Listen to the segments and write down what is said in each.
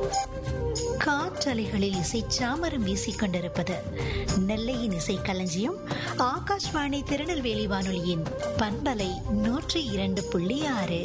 காற்றலைகளில் இசை சாமரம் வீசிக் கொண்டிருப்பது நெல்லையின் இசை களஞ்சியம் ஆகாஷ்வாணி திருநெல்வேலி வானொலியின் பண்பலை நூற்றி இரண்டு புள்ளி ஆறு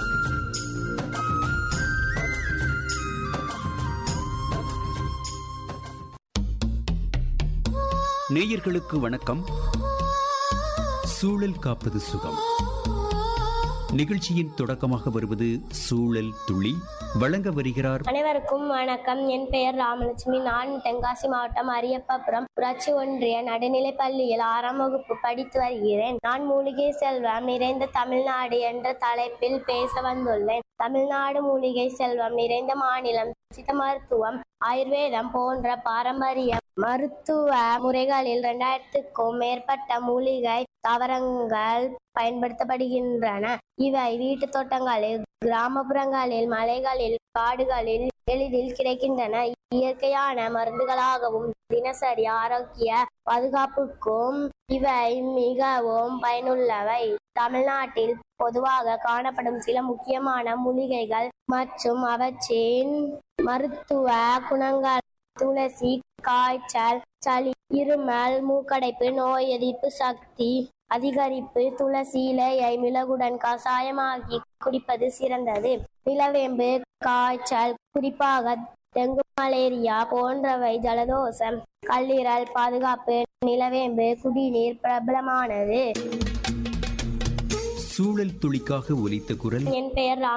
நேயர்களுக்கு வணக்கம் சூழல் காப்பது சுகம் நிகழ்ச்சியின் தொடக்கமாக வருவது சூழல் துளி வழங்க வருகிறார் அனைவருக்கும் வணக்கம் என் பெயர் ராமலட்சுமி நான் தென்காசி மாவட்டம் அரியப்பாபுரம் ஊராட்சி ஒன்றிய நடுநிலைப் பள்ளியில் ஆறாம் வகுப்பு படித்து வருகிறேன் நான் மூலிகை செல்வம் நிறைந்த தமிழ்நாடு என்ற தலைப்பில் பேச வந்துள்ளேன் தமிழ்நாடு மூலிகை செல்வம் நிறைந்த மாநிலம் சித்த மருத்துவம் ஆயுர்வேதம் போன்ற பாரம்பரிய மருத்துவ முறைகளில் இரண்டாயிரத்துக்கும் மேற்பட்ட மூலிகை தாவரங்கள் பயன்படுத்தப்படுகின்றன இவை வீட்டு தோட்டங்களில் கிராமப்புறங்களில் மலைகளில் காடுகளில் எளிதில் கிடைக்கின்றன இயற்கையான மருந்துகளாகவும் தினசரி ஆரோக்கிய பாதுகாப்புக்கும் இவை மிகவும் பயனுள்ளவை தமிழ்நாட்டில் பொதுவாக காணப்படும் சில முக்கியமான மூலிகைகள் மற்றும் அவற்றின் மருத்துவ குணங்கள் துளசி காய்ச்சல் சளி இருமல் மூக்கடைப்பு நோய் எதிர்ப்பு சக்தி அதிகரிப்பு துளசி இலையை மிளகுடன் கசாயமாக்கி குடிப்பது சிறந்தது நிலவேம்பு காய்ச்சல் குறிப்பாக டெங்கு மலேரியா போன்றவை ஜலதோஷம் கல்லீரல் பாதுகாப்பு நிலவேம்பு குடிநீர் பிரபலமானது சூழல் துளிக்காக ஒலித்த குரல் என் பெயர்